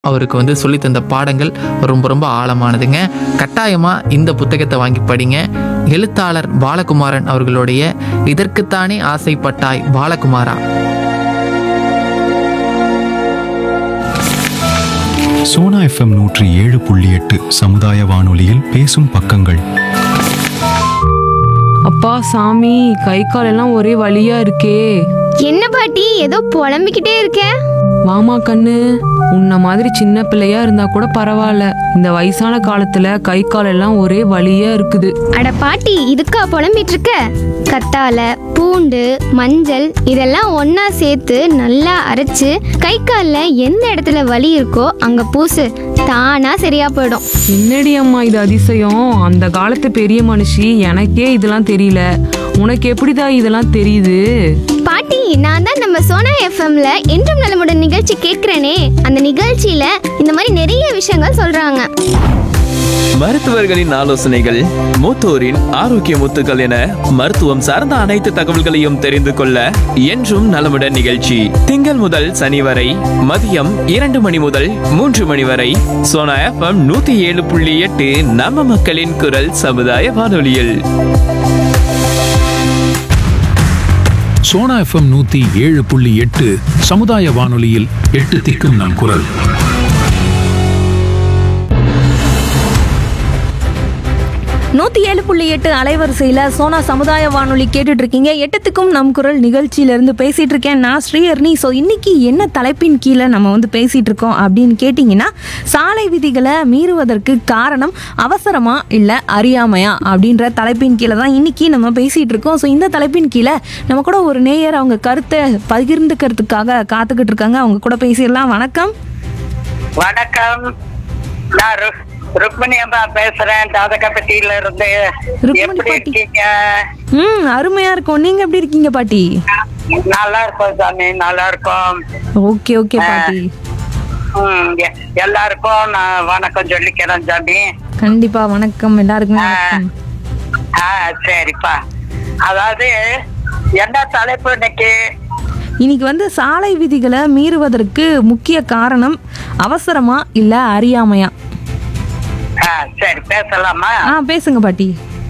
அவருக்கு வந்து சொல்லித் தந்த பாடங்கள் ரொம்ப ரொம்ப ஆழமானதுங்க கட்டாயமாக இந்த புத்தகத்தை வாங்கி படிங்க எழுத்தாளர் பாலகுமாரன் அவர்களுடைய இதற்குத்தானே ஆசைப்பட்டாய் பாலகுமாரா சோனா எஃப்எம் நூற்றி ஏழு புள்ளி எட்டு சமுதாய வானொலியில் பேசும் பக்கங்கள் அப்பா சாமி கை கால் எல்லாம் ஒரே வலியா இருக்கே என்ன பாட்டி ஏதோ புலம்பிக்கிட்டே இருக்க வாமா கண்ணு உன்ன மாதிரி சின்ன பிள்ளையா இருந்தா கூட பரவாயில்ல இந்த வயசான காலத்துல கை கால் எல்லாம் ஒரே வலியா இருக்குது அட பாட்டி இதுக்கா புலம்பிட்டு இருக்க கத்தால பூண்டு மஞ்சள் இதெல்லாம் ஒண்ணா சேர்த்து நல்லா அரைச்சு கை காலில் எந்த இடத்துல வலி இருக்கோ அங்க பூசு தானா சரியா போயிடும் என்னடி அம்மா இது அதிசயம் அந்த காலத்து பெரிய மனுஷி எனக்கே இதெல்லாம் தெரியல உனக்கு எப்படிதான் இதெல்லாம் தெரியுது பாட்டி நான் தான் நம்ம சோனா எஃப்எம்ல என்றும் நலமுடன் நிகழ்ச்சி கேட்கிறேனே அந்த நிகழ்ச்சியில இந்த மாதிரி நிறைய விஷயங்கள் சொல்றாங்க மருத்துவர்களின் ஆலோசனைகள் மூத்தோரின் ஆரோக்கிய முத்துக்கள் என மருத்துவம் சார்ந்த அனைத்து தகவல்களையும் தெரிந்து கொள்ள என்றும் நலமுடன் நிகழ்ச்சி திங்கள் முதல் சனி வரை மதியம் இரண்டு மணி முதல் மூன்று மணி வரை சோனா எஃப்எம் நூத்தி ஏழு புள்ளி எட்டு நம்ம மக்களின் குரல் சமுதாய வானொலியில் சோனா எஃப்எம் நூத்தி ஏழு புள்ளி எட்டு சமுதாய வானொலியில் எட்டு திக்கும் நம் குரல் நூத்தி ஏழு புள்ளி எட்டு அலைவரிசையில சோனா சமுதாய வானொலி கேட்டுட்டு இருக்கீங்க எட்டத்துக்கும் நம் குரல் நிகழ்ச்சியில இருந்து பேசிட்டு இருக்கேன் நான் ஸ்ரீஹர்னி ஸோ இன்னைக்கு என்ன தலைப்பின் கீழே நம்ம வந்து பேசிட்டு இருக்கோம் அப்படின்னு கேட்டிங்கன்னா சாலை விதிகளை மீறுவதற்கு காரணம் அவசரமா இல்ல அறியாமையா அப்படின்ற தலைப்பின் கீழே தான் இன்னைக்கு நம்ம பேசிட்டு இருக்கோம் ஸோ இந்த தலைப்பின் கீழே நம்ம கூட ஒரு நேயர் அவங்க கருத்தை பகிர்ந்துக்கிறதுக்காக காத்துக்கிட்டு இருக்காங்க அவங்க கூட பேசிடலாம் வணக்கம் வணக்கம் நான் ரு- ருக்மிணி அம்மா பேசுறேன் தாதகப்பட்டியில இருந்து ருக்மிணி எப்படி பாட்டி. இருக்கீங்க ம் அருமையா இருக்கும் நீங்க எப்படி இருக்கீங்க பாட்டி நல்லா இருக்கோம் சாமி நல்லா இருக்கோம் ஓகே ஓகே பாட்டி ம், எ- எல்லாருக்கும் நான் வணக்கம் சொல்லிக்கிறேன் சாமி கண்டிப்பா வணக்கம் எல்லாருக்குமே வணக்கம் ஆ சரிப்பா அதாவது என்ன தலைப்பு இன்னைக்கு இன்னைக்கு வந்து சாலை விதிகளை மீறுவதற்கு முக்கிய காரணம் அவசரமா இல்ல அறியாமையா ஆ, சரி பேசலாமா ஆ பேசுங்க பாட்டி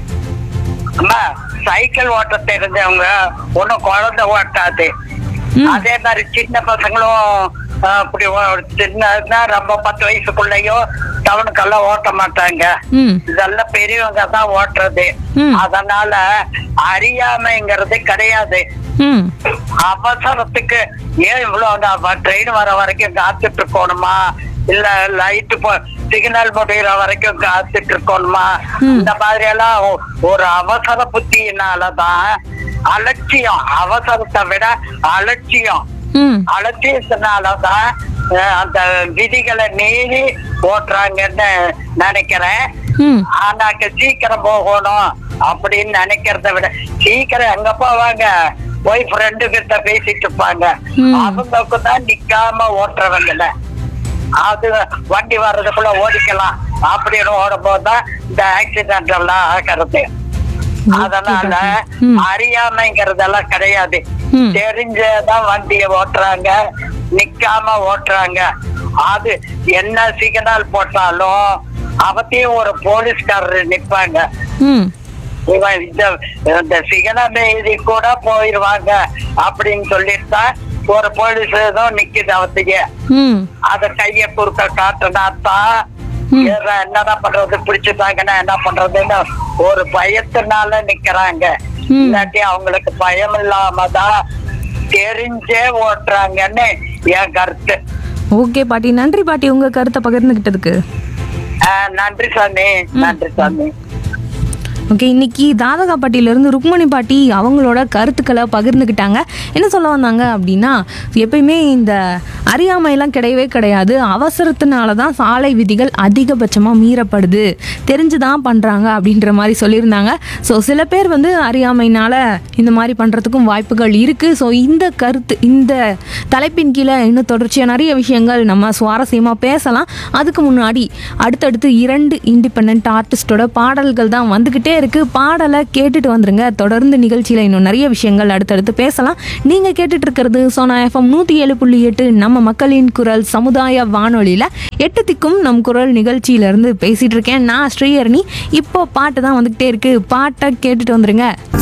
அம்மா சைக்கிள் ஓட்ட தெரிஞ்சவங்க ஒன்னும் குழந்தை ஓட்டாது ம். அதே மாதிரி சின்ன பசங்களும் ஆ, அப்படி ஓ- சின்னதுன்னா ரொம்ப பத்து வயசுக்குள்ளேயோ டவுனுக்கெல்லாம் ஓட்ட மாட்டாங்க ம் இதெல்லாம் பெரியவங்க தான் ஓட்டுறது ம். அதனால அறியாமைங்கிறது கிடையாது ம் அவசரத்துக்கு ஏன் இவ்வளவு ட்ரெயின் வர வரைக்கும் காத்துட்டு இருக்கணுமா இல்ல லைட் சிக்னல் முடிகிற வரைக்கும் காத்துட்டு இருக்கணுமா இந்த மாதிரி எல்லாம் ஒ- ஒரு அவசர புத்தியினாலதான் அலட்சியம் அவசரத்தை விட அலட்சியம் ம் அலட்சியத்தினாலதான் அஹ், அந்த விதிகளை மீறி ஓட்டுறாங்கன்னு நினைக்கிறேன் ம் ஆனாக்க சீக்கிரம் போகணும் அப்படின்னு நினைக்கிறத விட சீக்கிரம் எங்க போவாங்க போய் ஃப்ரெண்டு கிட்ட பேசிட்டு இருப்பாங்க ம். அவங்களுக்கு தான் நிக்காம ஓட்டுறவங்கல அது வண்டி வர்றதுக்குள்ள ஓடிக்கலாம் அப்படின்னு ஓடும்போது தான் இந்த ஆக்சிடென்ட் எல்லாம் ஆகிறது அதனால ம். அறியாமைங்கிறதெல்லாம் கிடையாது ம். தெரிஞ்சதான் வண்டியை ஓட்டுறாங்க நிக்காம ஓட்டுறாங்க அது என்ன சிக்னல் போட்டாலும் அவத்தையும் ஒரு போலீஸ்காரர் நிப்பாங்க ம் இவன் இந்த இந்த சிக்னல் எழுதி கூட போயிருவாங்க அப்படின்னு சொல்லிட்டு ஒரு போலீஸ் ஏதோ நிக்குது அவத்துக்கு ம் அத கைய குறுக்க காட்டுனா தான் ம். ஏதோ என்னதான் பண்றது பிடிச்சிட்டாங்கன்னா என்ன பண்றதுன்னு ஒரு பயத்தினால நிக்கிறாங்க ம். இல்லாட்டி அவங்களுக்கு பயம் இல்லாம தான் தெரிஞ்சே ஓட்டுறாங்கன்னு என் கருத்து ஓகே பாட்டி நன்றி பாட்டி உங்க கருத்தை பகிர்ந்துகிட்டதுக்கு ஆஹ் நன்றி சாமி நன்றி சாமி ஓகே இன்னைக்கு தாதகாப்பட்டியிலேருந்து ருக்மணி பாட்டி அவங்களோட கருத்துக்களை பகிர்ந்துக்கிட்டாங்க என்ன சொல்ல வந்தாங்க அப்படின்னா எப்பயுமே இந்த அறியாமையெல்லாம் கிடையவே கிடையாது அவசரத்தினால தான் சாலை விதிகள் அதிகபட்சமாக மீறப்படுது தெரிஞ்சு தான் பண்ணுறாங்க அப்படின்ற மாதிரி சொல்லியிருந்தாங்க ஸோ சில பேர் வந்து அறியாமையினால இந்த மாதிரி பண்ணுறதுக்கும் வாய்ப்புகள் இருக்குது ஸோ இந்த கருத்து இந்த தலைப்பின் கீழே இன்னும் தொடர்ச்சியாக நிறைய விஷயங்கள் நம்ம சுவாரஸ்யமாக பேசலாம் அதுக்கு முன்னாடி அடுத்தடுத்து இரண்டு இண்டிபெண்ட் ஆர்டிஸ்டோட பாடல்கள் தான் வந்துக்கிட்டே இருக்கு பாடலை கேட்டுட்டு வந்துருங்க தொடர்ந்து நிகழ்ச்சியில் இன்னும் நிறைய விஷயங்கள் அடுத்தடுத்து பேசலாம் நீங்கள் கேட்டுட்டு இருக்கிறது சோனா எஃப்எம் நூற்றி ஏழு புள்ளி எட்டு நம்ம மக்களின் குரல் சமுதாய வானொலியில் எட்டு திக்கும் நம் குரல் நிகழ்ச்சியிலேருந்து பேசிகிட்டு இருக்கேன் நான் ஸ்ரீஹரணி இப்போ பாட்டு தான் வந்துக்கிட்டே இருக்கு பாட்டை கேட்டுட்டு வந்துருங்க